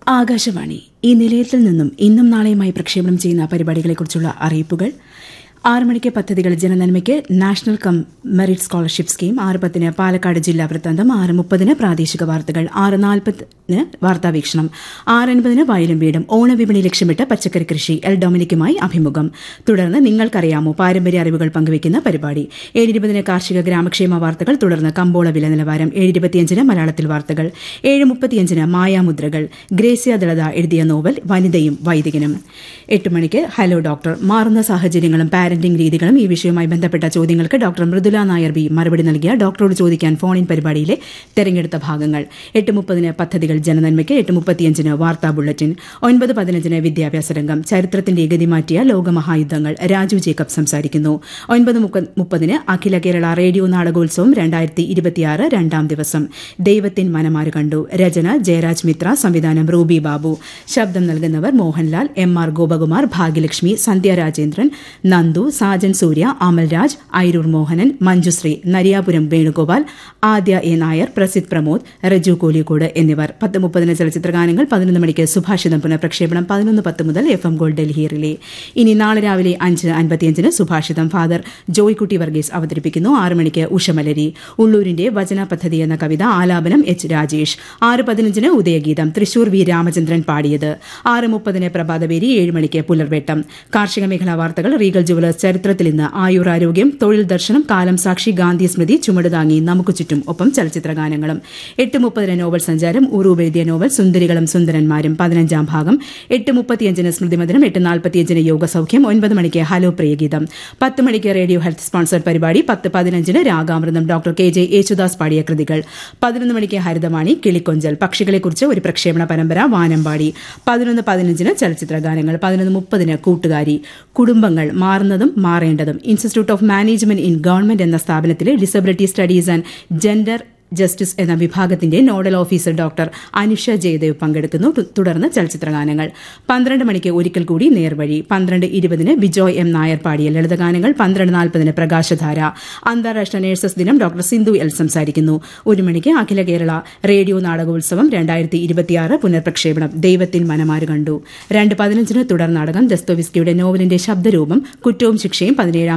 ആകാശവാണി ഈ നിലയത്തിൽ നിന്നും ഇന്നും നാളെയുമായി പ്രക്ഷേപണം ചെയ്യുന്ന പരിപാടികളെക്കുറിച്ചുള്ള അറിയിപ്പുകൾ ആറ് മണിക്ക് പദ്ധതികൾ ജനനന്മയ്ക്ക് national cum merit scholarship scheme ആറ് പത്തിന് പാലക്കാട് ജില്ലാ വൃത്താന്തം ആറ് മുപ്പതിന് പ്രാദേശിക വാർത്തകൾ ആറ് നാൽപ്പതിന് വാർത്താവീക്ഷണം ആറ് അൻപതിന് വയലും വീടും ഓണവിപണി ലക്ഷ്യമിട്ട് പച്ചക്കറി കൃഷി എൽ ഡൊമിനിക്കുമായി അഭിമുഖം തുടർന്ന് നിങ്ങൾക്കറിയാമോ പാരമ്പര്യ അറിവുകൾ പങ്കുവയ്ക്കുന്ന പരിപാടി ഏഴ് ഇരുപതിന് കാർഷിക ഗ്രാമക്ഷേമ വാർത്തകൾ തുടർന്ന് കമ്പോള വില നിലവാരം ഏഴ് ഇരുപത്തിയഞ്ചിന് മലയാളത്തിൽ വാർത്തകൾ ഏഴ് മുപ്പത്തിയഞ്ചിന് മായാമുദ്രകൾ ഗ്രേസ്യ ദളത എഴുതിയ നോവൽ വനിതയും വൈദികനും എട്ട് മണിക്ക് ഹലോ ഡോക്ടർ മാറുന്ന സാഹചര്യങ്ങളും പാരന്റിംഗ് രീതികളും ഈ വിഷയവുമായി ബന്ധപ്പെട്ട ചോദ്യങ്ങൾക്ക് ഡോക്ടർ മൃദുല നായർ ബി മറുപടി നൽകിയ ഡോക്ടറോട് ചോദിക്കാൻ ഫോൺ ഇൻ പരിപാടിയിലെ തെരഞ്ഞെടുത്ത ഭാഗങ്ങൾ എട്ട് മുപ്പതിന് പദ്ധതികൾ ജനനന്മയ്ക്ക് എട്ട് മുപ്പത്തിയഞ്ചിന് വാർത്താ ബുള്ളറ്റിൻ ഒൻപത് പതിനഞ്ചിന് വിദ്യാഭ്യാസ രംഗം ചരിത്രത്തിന്റെ ഗതിമാറ്റിയ ലോകമഹായുദ്ധങ്ങൾ രാജു ജേക്കബ് സംസാരിക്കുന്നു ഒൻപത് മുപ്പതിന് അഖില കേരള റേഡിയോ നാടകോത്സവം രണ്ടായിരത്തി ഇരുപത്തിയാറ് രണ്ടാം ദിവസം ദൈവത്തിൻ മനമാര് കണ്ടു രചന ജയരാജ് മിത്ര സംവിധാനം റൂബി ബാബു ശബ്ദം നൽകുന്നവർ Mohanlal M R Gopakumar Bhagyalakshmi Sandhya Rajendran Nandu Sajan Surya Amalraj Airoor Mohanan Manjusree Nariyapuram Venugopal Aadya A Nair Prasid Pramod Reju Kolikode എന്നിവർ പത്ത് മുപ്പതിന് ചലച്ചിത്ര ഗാനങ്ങൾ പതിനൊന്ന് മണിക്ക് സുഭാഷിതം പുനഃപ്രക്ഷേപണം പതിനൊന്ന് പത്ത് മുതൽ F M gold Delhi relay ഇനി നാളെ രാവിലെ അഞ്ച് അൻപത്തിയഞ്ചിന് സുഭാഷിതം ഫാദർ ജോയ്കുട്ടി വർഗീസ് അവതരിപ്പിക്കുന്നു ആറ് മണിക്ക് ഉഷമലരി ഉള്ളൂരിന്റെ വചന പദ്ധതി എന്ന കവിത ആലാപനം എച്ച് രാജേഷ് ആറ് പതിനഞ്ചിന് ഉദയഗീതം തൃശൂർ വി രാമചന്ദ്രൻ പാടിയത് ആറ് മുപ്പതിന് പ്രഭാതപേരി ഏഴ് മണിക്ക് പുലർവേട്ടം കാർഷിക മേഖലാ വാർത്തകൾ റീഗൽ ജുവലേഴ്സ് ചരിത്രത്തിൽ ഇന്ന് ആയുരാരോഗ്യം തൊഴിൽ ദർശനം കാലം സാക്ഷി ഗാന്ധി സ്മൃതി ചുമട് താങ്ങി നമുക്ക് ചുറ്റും ഒപ്പം ചലച്ചിത്ര ഗാനങ്ങളും എട്ട് മുപ്പതിന് നോവൽ സഞ്ചാരം ഉറൂബ് എഴുതിയ നോവൽ സുന്ദരികളും സുന്ദരന്മാരും പതിനഞ്ചാം ഭാഗം എട്ട് മുപ്പത്തിയഞ്ചിന് സ്മൃതിമധുരം എട്ട് നാൽപ്പത്തിയഞ്ചിന് യോഗസൗഖ്യം ഒൻപത് മണിക്ക് ഹലോ പ്രിയഗീതം പത്ത് മണിക്ക് റേഡിയോ ഹെൽത്ത് സ്പോൺസർ പരിപാടി പത്ത് പതിനഞ്ചിന് Ragamritham doctor K J Yesudas പാടിയ കൃതികൾ പതിനൊന്ന് മണിക്ക് ഹരിതവാണി കിളിക്കൊഞ്ചൽ പക്ഷികളെക്കുറിച്ച് ഒരു പ്രക്ഷേപണ പരമ്പര വാനമ്പാടി പതിനൊന്ന് പതിനഞ്ചിന് ചലച്ചിത്ര ഗാനങ്ങൾ പതിനൊന്ന് മുപ്പതിന് കൂട്ടുകാരി കുടുംബങ്ങൾ മാറുന്നതും മാറേണ്ടതും institute of management in government എന്ന സ്ഥാപനത്തിലെ disability studies and gender justice എന്ന വിഭാഗത്തിന്റെ nodal officer doctor Anusha Jayadev പങ്കെടുക്കുന്നു തുടർന്ന് ചലച്ചിത്ര ഗാനങ്ങൾ പന്ത്രണ്ട് മണിക്ക് ഒരിക്കൽ കൂടി നേർവഴി പന്ത്രണ്ട് ഇരുപതിന് ബിജോയ് എം നായർ പാടിയ ലളിതഗാനങ്ങൾ പന്ത്രണ്ട് നാൽപ്പതിന് പ്രകാശധാര അന്താരാഷ്ട്ര നഴ്സസ് ദിനം ഡോക്ടർ സിന്ധു എൽ സംസാരിക്കുന്നു ഒരു മണിക്ക് അഖില കേരള റേഡിയോ നാടകോത്സവം രണ്ടായിരത്തി ഇരുപത്തിയാറ് പുനർപ്രക്ഷേപണം ദൈവത്തിൻ മനമാര് കണ്ടു രണ്ട് പതിനഞ്ചിന് തുടർ നാടകം ദസ്തോവിസ്കിയുടെ നോവലിന്റെ ശബ്ദരൂപം കുറ്റവും ശിക്ഷയും പതിനേഴാം